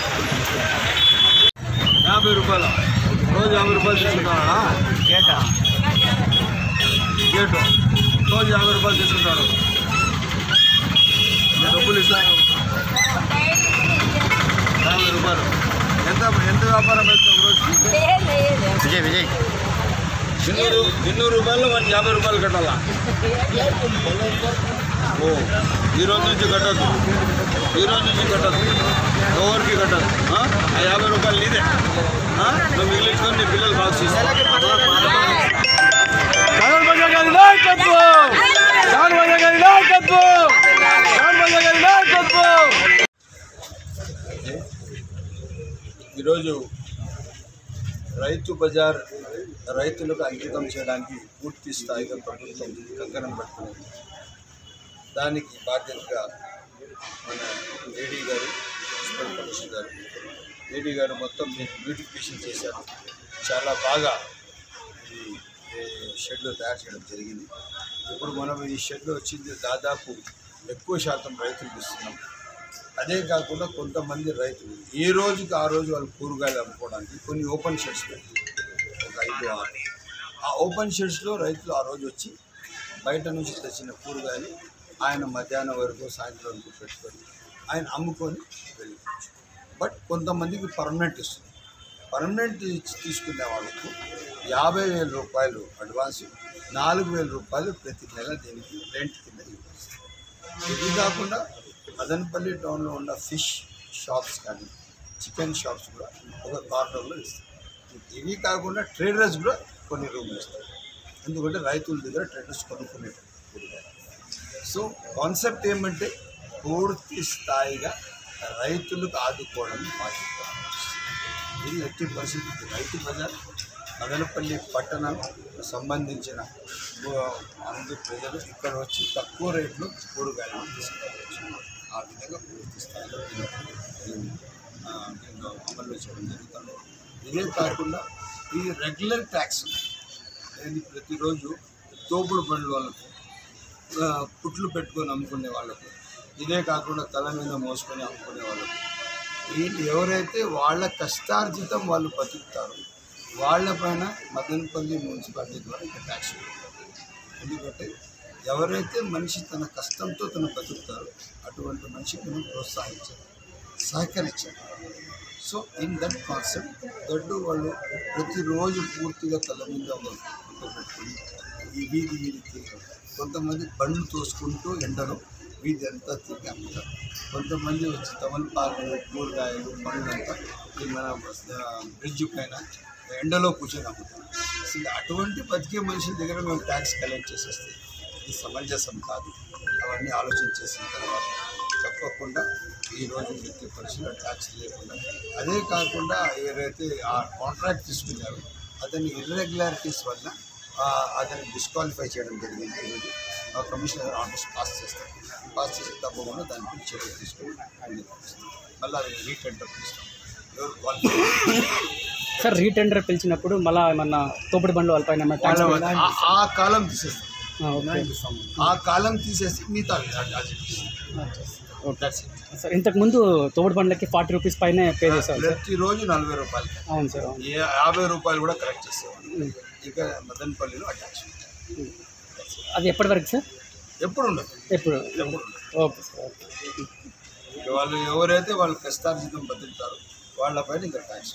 యాభై రూపాయలు రోజు యాభై రూపాయలు తీసుకుంటారా గేటా గేటు రోజు యాభై రూపాయలు తీసుకుంటారు మీరు డబ్బులు ఇస్తారు యాభై రూపాయలు ఎంత ఎంత వ్యాపారం అవుతుంది ఒక రోజు విజయ్ విజయ్ చిన్నూరు చిన్నూరు రూపాయలు మనకి యాభై రూపాయలు కట్టాలా ఓ ఈ రోజు నుంచి కట్టద్దు ఈ రోజు నుంచి కట్టద్దు ఎవరికి కట్టద్దు ఆ? ఆ యాభై రూపాయలు నీదే ఆ? నువ్వు మిగిలించుకొని నీ పిల్లలు బాగా చూస్తారు జగన్ భజ గారి నాయకత్వం జగన్ భజ గారి నాయకత్వం జగన్ భజ గారి నాయకత్వం ఈరోజు రైతు బజార్ రైతులకు అంకితం చేయడానికి పూర్తి స్థాయిగా ప్రభుత్వం కంకణం పట్టుకున్నది దానికి బాధ్యతగా మన ఏడీ గారు మున్సిపల్ కమిషనర్ గారు ఏడీ గారు మొత్తం దీన్ని బ్యూటిఫికేషన్ చేశారు చాలా బాగా ఈ ఈ షెడ్లు తయారు చేయడం జరిగింది ఇప్పుడు మనం ఈ షెడ్లు వచ్చింది దాదాపు ఎక్కువ శాతం రైతులకు ఇస్తున్నాం అదే కాకుండా కొంతమంది రైతులు ఏ రోజుకి ఆ రోజు వాళ్ళు కూరగాయలు అమ్ముకోవడానికి కొన్ని ఓపెన్ షెడ్స్ పెట్టి ఒక ఐదు ఆరు ఆ ఓపెన్ షెడ్స్లో రైతులు ఆ రోజు వచ్చి బయట నుంచి తెచ్చిన కూరగాయలు ఆయన మధ్యాహ్నం వరకు సాయంత్రం వరకు పెట్టుకొని ఆయన అమ్ముకొని వెళ్ళిపోవచ్చు బట్ కొంతమందికి పర్మనెంట్ ఇస్తుంది పర్మనెంట్ ఇచ్చి తీసుకునే వాళ్ళకు యాభై వేల రూపాయలు అడ్వాన్స్ నాలుగు వేల రూపాయలు ప్రతి నెల దీనికి రెంట్ కింద ఇవ్వాలి ఇది కాకుండా మదనపల్లి టౌన్లో ఉన్న ఫిష్ షాప్స్ కానీ చికెన్ షాప్స్ కూడా ఒక కార్నర్లో ఇస్తారు ఇవి కాకుండా ట్రేడర్స్ కూడా కొన్ని రూమ్లు ఇస్తారు ఎందుకంటే రైతుల దగ్గర ట్రేడర్స్ కొనుక్కునేటట్టు సో కాన్సెప్ట్ ఏమంటే పూర్తి స్థాయిగా రైతులకు ఆదుకోవడం బాధ్యత ఇది ఎట్టి పరిస్థితి రైతు బజార్ మదనపల్లి పట్టణం సంబంధించిన గు- అందరు ప్రజలు ఇక్కడ వచ్చి తక్కువ రేట్లో కూరగాయలను తీసుకోవచ్చు ఆ విధంగా పూర్తి స్థాయిలో దీన్ని- దీన్ని, ఆ, దీంట్లో అమలు చేయడం జరుగుతుంది ఇదే కాకుండా ఈ రెగ్యులర్ ట్యాక్స్ ఇది ప్రతిరోజు తోపుడు బండ్ల వాళ్ళకు ఆ, పుట్లు పెట్టుకొని అమ్ముకునే వాళ్ళకు ఇదే కాకుండా తల మీద మోసుకొని అమ్ముకునే వాళ్ళకు వీళ్ళు ఎవరైతే వాళ్ళ కష్టార్జితం వాళ్ళు బతుకుతారో వాళ్ళపైన మదనపల్లి మున్సిపాలిటీ ద్వారా ఇంకా ట్యాక్స్ ఎందుకంటే ఎవరైతే మనిషి తన కష్టంతో తను బతుకుతారో అటువంటి మనిషికి మనం ప్రోత్సహించాలి సహకరించాలి so in that concept that వాళ్ళు ప్రతిరోజు పూర్తిగా తల మీద ఒక గుడ్డ పెట్టుకుని ఈ వీధి వీధి తిరగడం కొంతమంది బండ్లు తోసుకుంటూ ఎండలో వీధి అంతా తిరిగి అమ్ముతారు కొంతమంది వచ్చి తమలపాకులు కూరగాయలు పండ్లంతా ఈ మన ఆ, బ్రిడ్జ్ పైన ఎండలో కూర్చొని అమ్ముతారు అసలు అటువంటి బతికే మనుషుల దగ్గర మేము ట్యాక్స్ కలెక్ట్ చేసేస్తే ఇది సమంజసం కాదు అవన్నీ ఆలోచన చేసిన తర్వాత తప్పకుండా ఈ రోజు వ్యక్తి పరిస్థితుల్లో ట్యాక్స్ లేకుండా అదే కాకుండా ఏదైతే ఆ కాంట్రాక్ట్ తీసుకున్నారో అతని ఇర్రెగ్యులారిటీస్ వల్ల ఆ, అతన్ని డిస్క్వాలిఫై చేయడం జరిగింది ఈరోజు ఆ కమిషనర్ ఆర్డర్స్ పాస్ చేస్తారు పాస్ చేసి తప్పకుండా దానికి చర్య తీసుకొని హ్యాండిల్ చేస్తాం మళ్ళీ అది రీటెండర్ ఇస్తాం ఎవరు క్వాలిఫై సార్ రీటెండర్ పిలిచినప్పుడు మళ్ళీ ఏమన్నా తోపుడు బండ్లు వాళ్ళపైన ఏమన్నా ట్యాక్స్ వాళ్ళ- ఆ- ఆ కాలం తీసేస్తాం ఆ, ఓకే ఆ కాలం తీసేసి మిగతా That's it. సార్ ఇంతకు ముందు తోపుడు బండ్లకి ఫార్టీ రూపీస్ పైనే పే చేసేవాళ్ళు సార్ ప్రతిరోజు నలభై రూపాయలు అవును సార్ అవును ఏ యాభై రూపాయలు కూడా కరెక్ట్ చేసేవాళ్ళు ఇక మదనపల్లిలో అటాచ్ అది ఎప్పటి వరకు సార్ ఎప్పుడు ఉండదు ఎప్పుడు ఎప్పుడు ఉండదు ఓకే సార్ ఓకే ఇక వాళ్ళు ఎవరైతే వాళ్ళు కష్టార్జితం బతుకుతారో వాళ్ళపైన ఇంకా ట్యాక్స్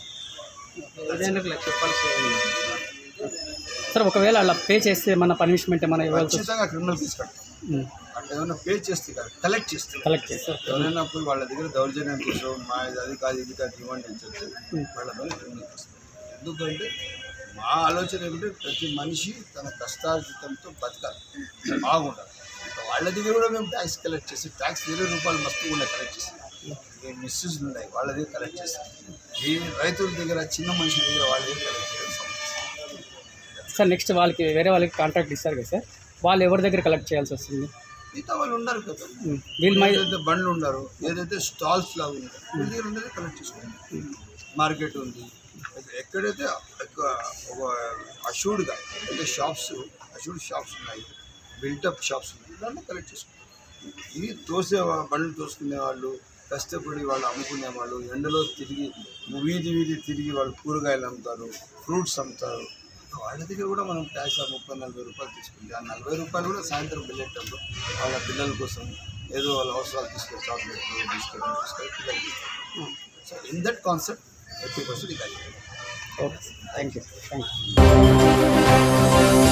సార్ ఒకవేళ అలా పే చేస్తే ఏమన్నా పనిష్మెంట్ ఏమైనా ఇవ్వాల్సి వస్తే ఖచ్చితంగా క్రిమినల్ కేసు కడతాం అట్లా ఏమైనా పే చేస్తే కాదు కలెక్ట్ చేస్తే కలెక్ట్ చేస్తారు ఎవరైనా పోయి వాళ్ళ దగ్గర దౌర్జన్యం చేసావు మా ఇది అది కాదు ఇది కాదు ఇవ్వండి అని చెప్తే వాళ్ళ పైన క్రిమినల్ కేసు ఎందుకంటే మా ఆలోచన ఏమిటంటే ప్రతి మనిషి తన కష్టార్జితంతో బతకాలి బాగుండాలి ఇంకా వాళ్ళ దగ్గర కూడా మేము ట్యాక్స్ కలెక్ట్ చేసి ట్యాక్స్ ఇరవై రూపాయలు మస్తు ఉన్నాయి కలెక్ట్ చేసి ఈ మిస్యూజ్ ఉన్నాయి వాళ్ళ దగ్గర కలెక్ట్ చేస్తాం ఈ రైతుల దగ్గర చిన్న మనుషుల దగ్గర వాళ్ళ దగ్గర కలెక్ట్ చేయడం సమస్య సార్ నెక్స్ట్ వాళ్ళకి వేరే వాళ్ళకి కాంట్రాక్ట్ ఇస్తారు కదా సార్ వాళ్ళు ఎవరి దగ్గర కలెక్ట్ చేయాల్సి వస్తుంది మిగతా వాళ్ళు ఉన్నారు కదా ఉమ్. వీళ్ళు మై ఏదైతే బండ్లు ఉన్నారు ఏదైతే స్టాల్స్ లాగా ఉన్నారు వీళ్ళ దగ్గర ఉన్నది కలెక్ట్ చేసుకోండి మార్కెట్ ఉంది ఎక్కడైతే ఎక్కువ ఒక అషూడ్గా అయితే షాప్స్ అషూడ్ షాప్స్ ఉన్నాయి బిల్టప్ షాప్స్ ఉన్నాయి దాంట్లో కలెక్ట్ చేసుకోండి ఇవి తోసే వా- బండ్లు తోసుకునే వాళ్ళు కష్టపడి వాళ్ళు అమ్ముకునే వాళ్ళు ఎండలో తిరిగి వీధి వీధి తిరిగి వాళ్ళు కూరగాయలు అమ్ముతారు ఫ్రూట్స్ అమ్ముతారు వాళ్ళ దగ్గర కూడా మనం క్యాష్ ఆ ముప్పై నలభై రూపాయలు తీసుకుంటే ఆ నలభై రూపాయలు కూడా సాయంత్రం వెళ్ళేటప్పుడు వాళ్ళ పిల్లల కోసం ఏదో వాళ్ళ అవసరాలు తీసుకొని చాక్లెట్ బిస్కెట్ తీసుకొని పిల్లలకి ఇస్తారు. So in that concept eighty percent ఇది okay thank you thank you